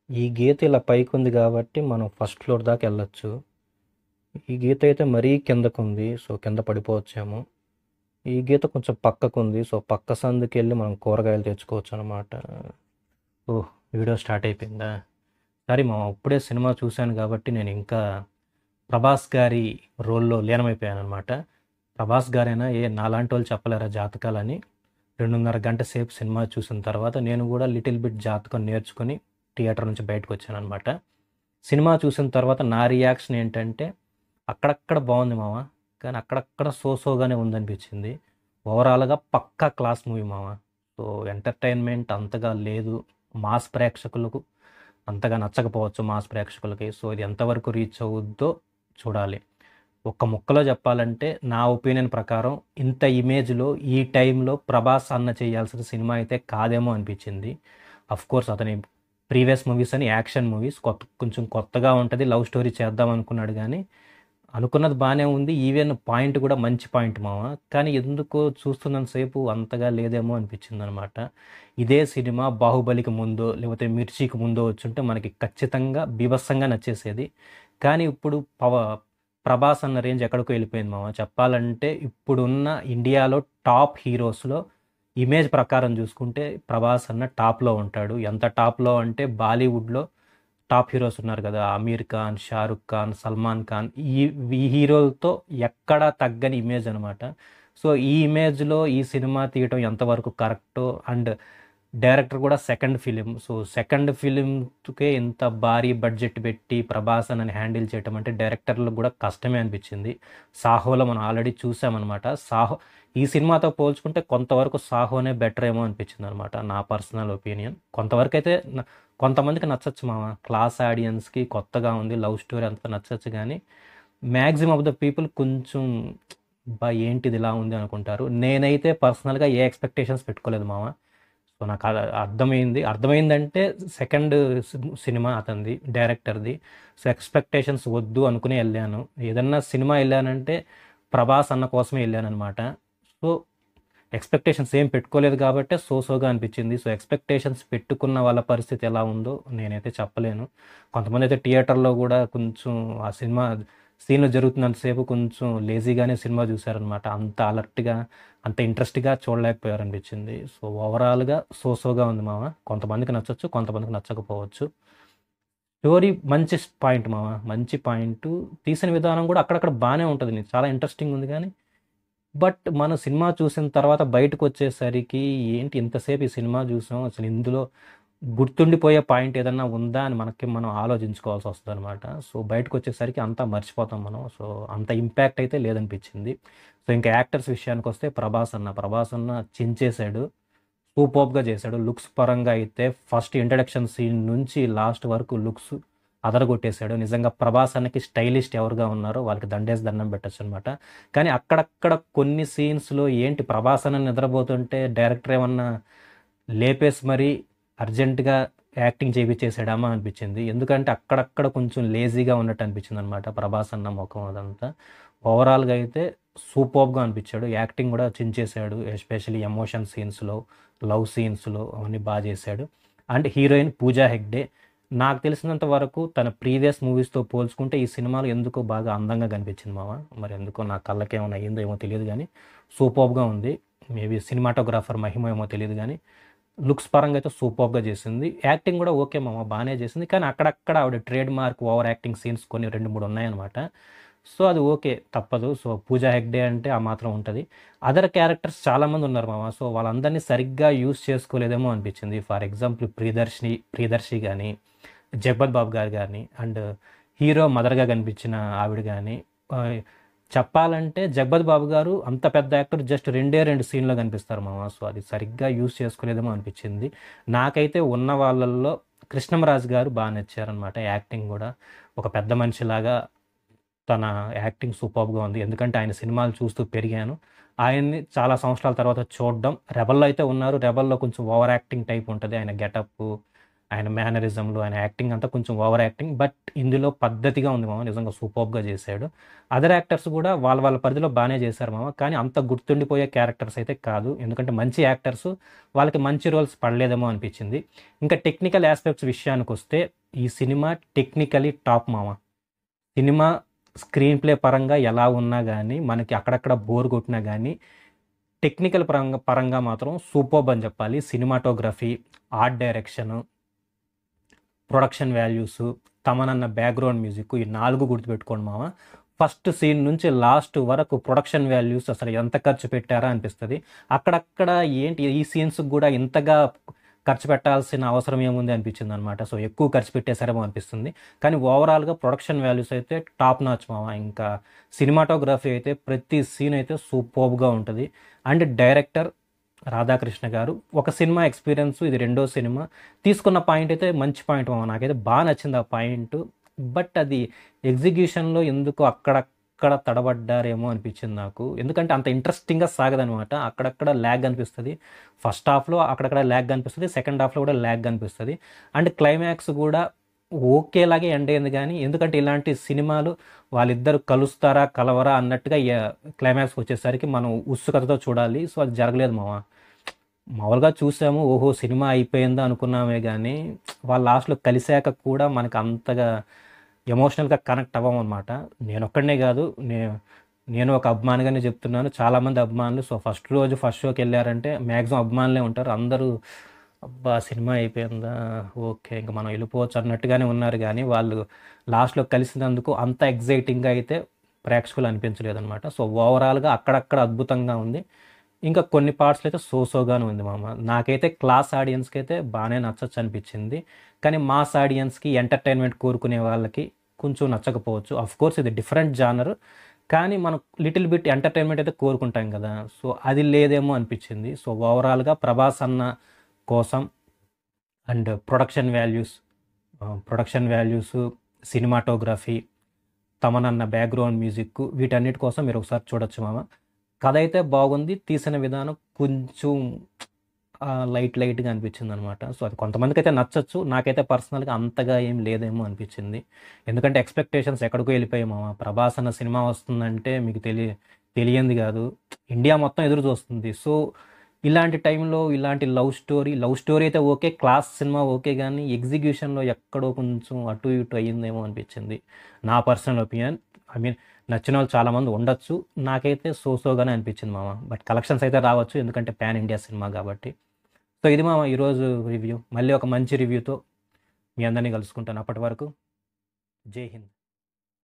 ఈ గీత ఇలా పైకి ఉంది కాబట్టి మనం ఫస్ట్ ఫ్లోర్ దాకా వెళ్ళొచ్చు ఈ గీత అయితే మరీ కిందకు ఉంది సో కింద పడిపోవచ్చేమో ఈ గీత కొంచెం పక్కకు ఉంది సో పక్క సందుకి వెళ్ళి మనం కూరగాయలు తెచ్చుకోవచ్చు అనమాట ఓ వీడియో స్టార్ట్ అయిపోయిందా సరే మా ఇప్పుడే సినిమా చూశాను కాబట్టి నేను ఇంకా ప్రభాస్ గారి రోల్లో లీనమైపోయాను అనమాట ప్రభాస్ గారైనా ఏ నాలాంటి వాళ్ళు చెప్పలేరా జాతకాలని రెండున్నర గంట సేపు సినిమా చూసిన తర్వాత నేను కూడా లిటిల్ బిట్ జాతకం నేర్చుకొని థియేటర్ నుంచి బయటకు వచ్చాను అనమాట సినిమా చూసిన తర్వాత నా రియాక్షన్ ఏంటంటే అక్కడక్కడ బాగుంది మామ కానీ అక్కడక్కడ సో సోగానే ఉందనిపించింది ఓవరాల్గా పక్కా క్లాస్ మూవీ మామ సో ఎంటర్టైన్మెంట్ అంతగా లేదు మాస్ ప్రేక్షకులకు అంతగా నచ్చకపోవచ్చు మాస్ ప్రేక్షకులకి సో ఇది ఎంతవరకు రీచ్ అవుద్దో చూడాలి ఒక్క ముక్కలో చెప్పాలంటే నా ఒపీనియన్ ప్రకారం ఇంత ఇమేజ్లో ఈ టైంలో ప్రభాస్ అన్న చేయాల్సిన సినిమా అయితే కాదేమో అనిపించింది అఫ్ కోర్స్ అతని ప్రీవియస్ మూవీస్ అని యాక్షన్ మూవీస్ కొత్త కొంచెం కొత్తగా ఉంటుంది లవ్ స్టోరీ చేద్దాం అనుకున్నాడు కానీ అనుకున్నది బాగానే ఉంది ఈవెన్ పాయింట్ కూడా మంచి పాయింట్ మామ కానీ ఎందుకో చూస్తున్నంతసేపు అంతగా లేదేమో అనిపించింది అనమాట ఇదే సినిమా బాహుబలికి ముందో లేకపోతే మిర్చికి ముందో వచ్చుంటే మనకి ఖచ్చితంగా బీభత్సంగా నచ్చేసేది కానీ ఇప్పుడు పవ ప్రభాస్ అన్న రేంజ్ ఎక్కడికో వెళ్ళిపోయింది మామ చెప్పాలంటే ఇప్పుడున్న ఇండియాలో టాప్ హీరోస్లో ఇమేజ్ ప్రకారం చూసుకుంటే ప్రభాస్ అన్న టాప్లో ఉంటాడు ఎంత టాప్లో అంటే బాలీవుడ్లో టాప్ హీరోస్ ఉన్నారు కదా అమీర్ ఖాన్ షారుఖ్ ఖాన్ సల్మాన్ ఖాన్ ఈ ఈ హీరోలతో ఎక్కడా తగ్గని ఇమేజ్ అనమాట సో ఈ ఇమేజ్లో ఈ సినిమా తీయటం ఎంతవరకు కరెక్టో అండ్ డైరెక్టర్ కూడా సెకండ్ ఫిలిం సో సెకండ్ ఫిలింకే ఇంత భారీ బడ్జెట్ పెట్టి ప్రభాస్ అని హ్యాండిల్ చేయటం అంటే డైరెక్టర్లకు కూడా కష్టమే అనిపించింది సాహోలో మనం ఆల్రెడీ చూసామన్నమాట సాహో ఈ సినిమాతో పోల్చుకుంటే కొంతవరకు సాహోనే బెటర్ ఏమో అనిపించింది అనమాట నా పర్సనల్ ఒపీనియన్ కొంతవరకు అయితే న- కొంతమందికి నచ్చచ్చు మామ క్లాస్ ఆడియన్స్కి కొత్తగా ఉంది లవ్ స్టోరీ అంతా నచ్చచ్చు కానీ మ్యాక్సిమం ఆఫ్ ద పీపుల్ కొంచెం బా ఏంటిది ఇలా ఉంది అనుకుంటారు నేనైతే పర్సనల్గా ఏ ఎక్స్పెక్టేషన్స్ పెట్టుకోలేదు మామ సో నాకు అది అర్థమైంది అర్థమైందంటే సెకండ్ సినిమా అతనిది డైరెక్టర్ది సో ఎక్స్పెక్టేషన్స్ వద్దు అనుకుని వెళ్ళాను ఏదన్నా సినిమా వెళ్ళానంటే ప్రభాస్ అన్న కోసమే వెళ్ళాను అనమాట సో ఎక్స్పెక్టేషన్స్ ఏం పెట్టుకోలేదు కాబట్టి సో సోగా అనిపించింది సో ఎక్స్పెక్టేషన్స్ పెట్టుకున్న వాళ్ళ పరిస్థితి ఎలా ఉందో నేనైతే చెప్పలేను కొంతమంది అయితే థియేటర్లో కూడా కొంచెం ఆ సినిమా సీన్ జరుగుతున్నంతసేపు కొంచెం లేజీగానే సినిమా చూశారనమాట అంత అలర్ట్గా అంత ఇంట్రెస్ట్గా చూడలేకపోయారు అనిపించింది సో ఓవరాల్గా సో సోగా ఉంది మామ కొంతమందికి నచ్చచ్చు కొంతమందికి నచ్చకపోవచ్చు స్టోరీ మంచి పాయింట్ మామ మంచి పాయింట్ తీసిన విధానం కూడా అక్కడక్కడ బాగానే ఉంటుంది నీకు చాలా ఇంట్రెస్టింగ్ ఉంది కానీ బట్ మనం సినిమా చూసిన తర్వాత బయటకు వచ్చేసరికి ఏంటి ఇంతసేపు ఈ సినిమా చూసాం అసలు ఇందులో గుర్తుండిపోయే పాయింట్ ఏదన్నా ఉందా అని మనకి మనం ఆలోచించుకోవాల్సి వస్తుంది అనమాట సో బయటకు వచ్చేసరికి అంతా మర్చిపోతాం మనం సో అంత ఇంపాక్ట్ అయితే లేదనిపించింది సో ఇంకా యాక్టర్స్ విషయానికి వస్తే ప్రభాస్ అన్న ప్రభాస్ అన్న చించేశాడు సూపర్గా చేశాడు లుక్స్ పరంగా అయితే ఫస్ట్ ఇంట్రడక్షన్ సీన్ నుంచి లాస్ట్ వరకు లుక్స్ అదరగొట్టేశాడు నిజంగా ప్రభాస్ అన్నకి స్టైలిస్ట్ ఎవరుగా ఉన్నారో వాళ్ళకి దండేసి దండం పెట్టచ్చు అనమాట కానీ అక్కడక్కడ కొన్ని సీన్స్లో ఏంటి ప్రభాస్ అన్న నిద్రపోతుంటే డైరెక్టర్ ఏమన్నా లేపేసి మరీ అర్జెంటుగా యాక్టింగ్ చేయించేసాడామా అనిపించింది ఎందుకంటే అక్కడక్కడ కొంచెం లేజీగా ఉన్నట్టు అనిపించింది అనమాట ప్రభాస్ అన్న ముఖం అదంతా ఓవరాల్గా అయితే సూపర్గా అనిపించాడు యాక్టింగ్ కూడా చించేశాడు ఎస్పెషల్లీ ఎమోషన్ సీన్స్లో లవ్ సీన్స్లో అవన్నీ బాగా చేశాడు అండ్ హీరోయిన్ పూజా హెగ్డే నాకు తెలిసినంత వరకు తన ప్రీవియస్ మూవీస్తో పోల్చుకుంటే ఈ సినిమాలో ఎందుకో బాగా అందంగా కనిపించింది మామ మరి ఎందుకో నా కళ్ళకి ఏమైనా అయ్యిందో ఏమో తెలియదు కానీ సూపర్గా ఉంది మేబీ సినిమాటోగ్రాఫర్ మహిమ ఏమో తెలియదు కానీ లుక్స్ పరంగా అయితే సూపర్గా చేసింది యాక్టింగ్ కూడా ఓకే మామ బాగానే చేసింది కానీ అక్కడక్కడ ఆవిడ trademark over acting scenes కొన్ని రెండు మూడు ఉన్నాయన్నమాట సో అది ఓకే తప్పదు సో పూజా హెగ్డే అంటే ఆ మాత్రం ఉంటుంది అదర్ క్యారెక్టర్స్ చాలామంది ఉన్నారు మామ సో వాళ్ళందరినీ సరిగ్గా యూస్ చేసుకోలేదేమో అనిపించింది ఫర్ ఎగ్జాంపుల్ ప్రియదర్శిని ప్రియదర్శి కానీ జగపత్ బాబు గారు కానీ అండ్ హీరో మదర్గా కనిపించిన ఆవిడ కానీ ఆ, చెప్పాలంటే జగపత్ బాబు గారు అంత పెద్ద యాక్టర్ జస్ట్ రెండే రెండు సీన్లో కనిపిస్తారు మామ సో అది సరిగ్గా యూస్ చేసుకోలేదేమో అనిపించింది నాకైతే ఉన్న వాళ్ళల్లో కృష్ణంరాజు గారు బాగా నచ్చారనమాట యాక్టింగ్ కూడా ఒక పెద్ద మనిషిలాగా తన యాక్టింగ్ సూపర్గా ఉంది ఎందుకంటే ఆయన సినిమాలు చూస్తూ పెరిగాను ఆయన్ని చాలా సంవత్సరాల తర్వాత చూడడం రెబల్లో అయితే ఉన్నారు రెబల్లో కొంచెం ఓవర్ యాక్టింగ్ టైప్ ఉంటుంది ఆయన గెటప్ ఆయన మేనరిజంలు ఆయన యాక్టింగ్ అంతా కొంచెం ఓవర్ యాక్టింగ్ బట్ ఇందులో పద్ధతిగా ఉంది మామ నిజంగా సూపర్గా చేశాడు అదర్ యాక్టర్స్ కూడా వాళ్ళ వాళ్ళ పరిధిలో బాగానే చేశారు మామ కానీ అంత గుర్తుండిపోయే క్యారెక్టర్స్ అయితే కాదు ఎందుకంటే మంచి యాక్టర్స్ వాళ్ళకి మంచి రోల్స్ పడలేదేమో అనిపించింది ఇంకా టెక్నికల్ ఆస్పెక్ట్స్ విషయానికి వస్తే ఈ సినిమా టెక్నికలీ టాప్ మామ సినిమా స్క్రీన్ ప్లే పరంగా ఎలా ఉన్నా కానీ మనకి అక్కడక్కడ బోర్ కొట్టినా కానీ టెక్నికల్ పరంగా పరంగా మాత్రం సూపర్బ్ అని చెప్పాలి cinematography art direction production values తమనన్న బ్యాక్గ్రౌండ్ మ్యూజిక్ ఈ నాలుగు గుర్తుపెట్టుకోండి మామ ఫస్ట్ సీన్ నుంచి లాస్ట్ వరకు ప్రొడక్షన్ వాల్యూస్ అసలు ఎంత ఖర్చు పెట్టారా అనిపిస్తుంది అక్కడక్కడ ఏంటి ఈ సీన్స్ కూడా ఇంతగా ఖర్చు పెట్టాల్సిన అవసరం ఏముంది అనిపించింది అనమాట సో ఎక్కువ ఖర్చు పెట్టేసారేమో అనిపిస్తుంది కానీ ఓవరాల్గా ప్రొడక్షన్ వాల్యూస్ అయితే టాప్ నాచ్ మామ ఇంకా సినిమాటోగ్రఫీ అయితే ప్రతి సీన్ అయితే సూపర్గా ఉంటుంది అండ్ డైరెక్టర్ రాధాకృష్ణ గారు ఒక సినిమా ఎక్స్పీరియన్స్ ఇది రెండో సినిమా తీసుకున్న పాయింట్ అయితే మంచి పాయింట్ మామ నాకైతే బాగా నచ్చింది ఆ పాయింట్ బట్ అది ఎగ్జిక్యూషన్లో ఎందుకు అక్కడక్కడ తడబడ్డారేమో అనిపించింది నాకు ఎందుకంటే అంత ఇంట్రెస్టింగ్గా సాగదనమాట అక్కడక్కడ ల్యాగ్ అనిపిస్తుంది ఫస్ట్ హాఫ్లో అక్కడక్కడ ల్యాగ్ అనిపిస్తుంది సెకండ్ హాఫ్లో కూడా ల్యాగ్ అనిపిస్తుంది అండ్ క్లైమాక్స్ కూడా ఓకేలాగే ఎండ్ అయింది కానీ ఎందుకంటే ఇలాంటి సినిమాలు వాళ్ళిద్దరు కలుస్తారా కలవరా అన్నట్టుగా క్లైమాక్స్ వచ్చేసరికి మనం ఉత్సుకతతో చూడాలి సో అది జరగలేదు మామ మామూలుగా చూసాము ఓహో సినిమా అయిపోయిందా అనుకున్నామే కానీ వాళ్ళ లాస్ట్లో కలిశాక కూడా మనకు అంతగా ఎమోషనల్గా కనెక్ట్ అవ్వం అనమాట నేను ఒక్కడనే కాదు నేను నేను ఒక అభిమానిగానే చెప్తున్నాను చాలామంది అభిమానులు సో ఫస్ట్ రోజు ఫస్ట్ షోకి వెళ్ళారంటే మ్యాక్సిమం అభిమానులే ఉంటారు అందరూ అబ్బా సినిమా అయిపోయిందా ఓకే ఇంకా మనం వెళ్ళిపోవచ్చు అన్నట్టుగానే ఉన్నారు కానీ వాళ్ళు లాస్ట్లో కలిసినందుకు అంత ఎగ్జైటింగ్గా అయితే ప్రేక్షకులు అనిపించలేదు అనమాట సో ఓవరాల్గా అక్కడక్కడ అద్భుతంగా ఉంది ఇంకా కొన్ని పార్ట్స్లో అయితే సోసోగానే ఉంది మామ నాకైతే క్లాస్ ఆడియన్స్కి అయితే బాగానే నచ్చచ్చు అనిపించింది కానీ మాస్ ఆడియన్స్కి ఎంటర్టైన్మెంట్ కోరుకునే వాళ్ళకి కొంచెం నచ్చకపోవచ్చు అఫ్ కోర్స్ ఇది డిఫరెంట్ జానర్ కానీ మనం లిటిల్ బిట్ ఎంటర్టైన్మెంట్ అయితే కోరుకుంటాం కదా సో అది లేదేమో అనిపించింది సో ఓవరాల్గా ప్రభాస్ అన్న కోసం and production values production values cinematography తమనన్న బ్యాక్గ్రౌండ్ మ్యూజిక్ వీటన్నిటి కోసం మీరు ఒకసారి చూడొచ్చు మామ కథ అయితే బాగుంది తీసిన విధానం కొంచెం లైట్ లైట్గా అనిపించింది అనమాట సో అది కొంతమందికి అయితే నచ్చచ్చు నాకైతే పర్సనల్గా అంతగా ఏం లేదేమో అనిపించింది ఎందుకంటే ఎక్స్పెక్టేషన్స్ ఎక్కడికో వెళ్ళిపోయాయి మామ ప్రభాస్ అన్న సినిమా వస్తుందంటే మీకు తెలియ తెలియంది కాదు ఇండియా మొత్తం ఎదురు చూస్తుంది సో ఇలాంటి టైంలో ఇలాంటి లవ్ స్టోరీ లవ్ స్టోరీ అయితే ఓకే క్లాస్ సినిమా ఓకే కానీ ఎగ్జిక్యూషన్లో ఎక్కడో కొంచెం అటు ఇటు అయ్యిందేమో అనిపించింది నా పర్సనల్ ఒపీనియన్ ఐ మీన్ నచ్చిన వాళ్ళు చాలామంది ఉండొచ్చు నాకైతే సో సోగానే అనిపించింది మామ బట్ కలెక్షన్స్ అయితే రావచ్చు ఎందుకంటే పాన్ ఇండియా సినిమా కాబట్టి సో ఇది మామ ఈరోజు రివ్యూ మళ్ళీ ఒక మంచి రివ్యూతో మీ అందరినీ కలుసుకుంటాను అప్పటి వరకు జై హింద్